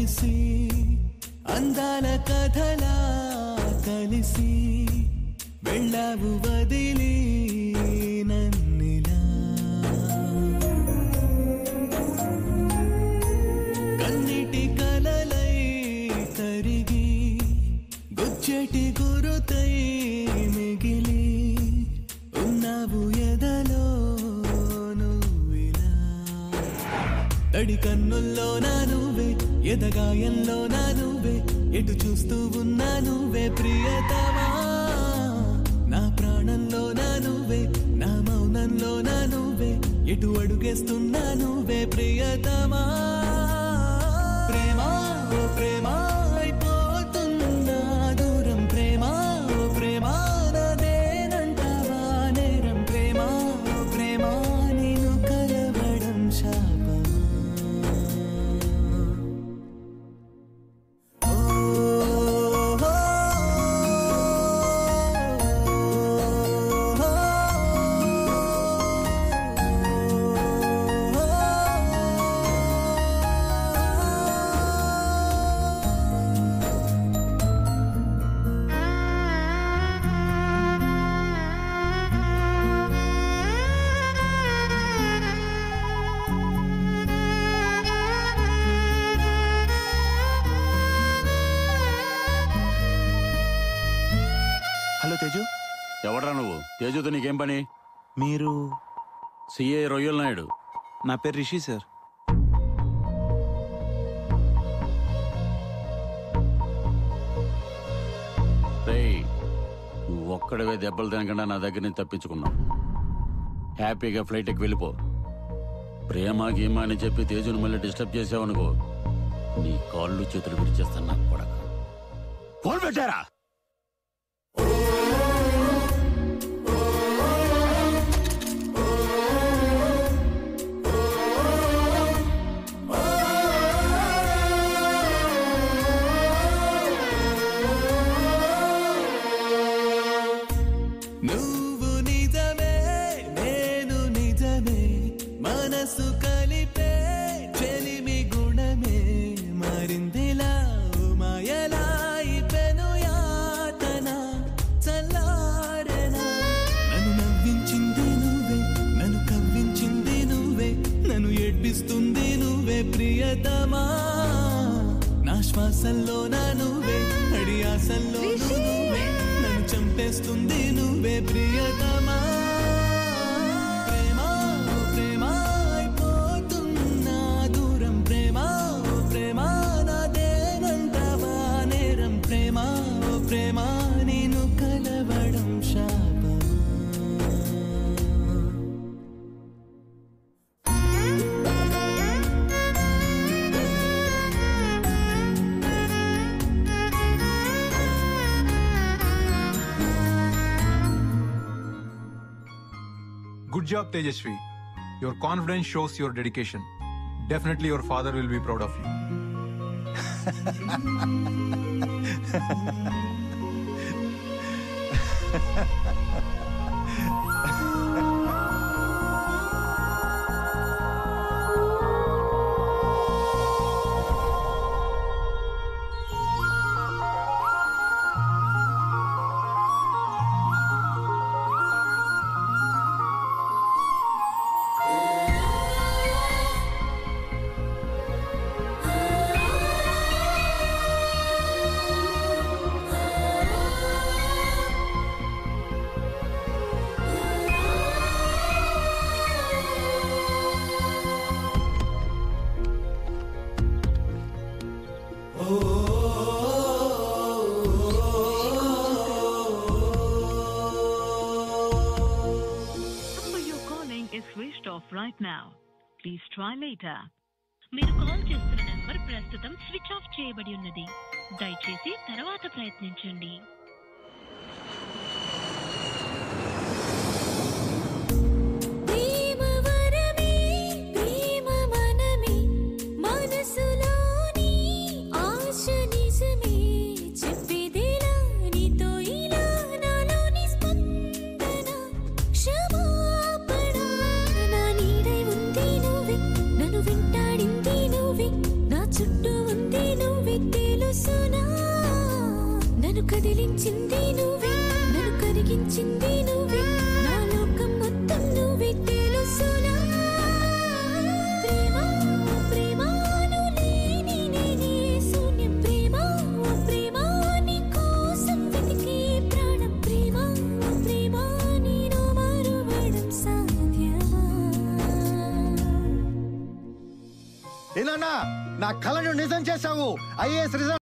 కలిసి అందాల కథలా కలిసి వెళ్ళావు వదిలి నన్నిలా కన్నిటి కలలై కరిగి గుచ్చెటి గురుతై మిగిలి ఉన్నావు ఎదలో నువ్విలా తడి కన్నుల్లో నా నువ్వే ఎదగాయంలో నా నువ్వే ఎటు చూస్తూ ఉన్నా నువ్వే ప్రియతమా నా ప్రాణంలో నా నువ్వే నా మౌనంలో నా నువ్వే ఎటు అడుగేస్తున్నా నువ్వే ప్రియతమా ప్రేమ ఓ ప్రేమ అయిపోతున్నా దూరం ప్రేమ ఓ ప్రేమ నాదేనంటావా నేరం ప్రేమ ఓ ప్రేమ నేను కలవడం శాపమా హలో తేజు ఎవడ్రా నువ్వు తేజుతో నీకేం పని మీరు సిఏ రొయ్యల్ నాయుడు నా పేరు రిషి సార్ రేయ్ నువ్వు ఒక్కడవే దెబ్బలు తినకుండా నా దగ్గర నుంచి తప్పించుకున్నావు హ్యాపీగా ఫ్లైట్ ఎక్కి వెళ్ళిపో ప్రేమ గీమ అని చెప్పి తేజును మళ్ళీ డిస్టర్బ్ చేసావనుకో నీ కాళ్ళు చేతులు విరిచేస్తాను నాకు పడక ఫోన్ పెట్టారా నువ్వు నిజమే నేను నిజమే మనసు కలిపే చెలిమి గుణమే మారిందిలా మాయలా పెను యాతన చల్లారెనా నన్ను నవ్వించింది నువ్వే నన్ను కవ్వించింది నువ్వే నన్ను ఏడ్పిస్తుంది నువ్వే ప్రియతమా నా శ్వాసల్లో నా నువ్వే అడి ఆశల్లో నువ్వే నన్ను చంపేస్తుంది నువ్వే ప్రియతమా ప్రేమ ఓ ప్రేమ అయిపోతున్నా దూరం ప్రేమ ఓ ప్రేమ నాదేనంటావా నేరం ప్రేమ ఓ ప్రేమ నేను కలవడం శాపమా Good job, Tejasvi. Your confidence shows your dedication. Definitely, your father will be proud of you. number you're calling is switched off right now. Please try later. మీరు కాల్ చేస్తున్న నంబర్ ప్రస్తుతం స్విచ్ ఆఫ్ చేయబడి ఉన్నది దయచేసి తర్వాత ప్రయత్నించండి ప్రేమ వరమే ప్రేమ మనమే మనసులోని ఆశ నిజమే చెప్పేదిలా నీతో ఇలా నాలోని స్పందన క్షమాపణ నా నీడై ఉంది నువ్వే నన్ను వెంటాడింది నువ్వే నా చుట్టూ ఉంది నువ్వే తెలుసునా నన్ను కదిలించింది నువ్వే నన్ను కరిగించింది నువ్వే నా లోకం మొత్తం నువ్వే తెలుసునా ప్రేమ ప్రేమ నువ్వు లేని నేనే శూన్యం ప్రేమ ప్రేమ నీ కోసం వెతికే ప్రాణం ప్రేమ ప్రేమ నేను మరువడం సాధ్యమా ఏనన్నా నా కళను నిజం చేశావు ఐఏఎస్ రిజల్ట్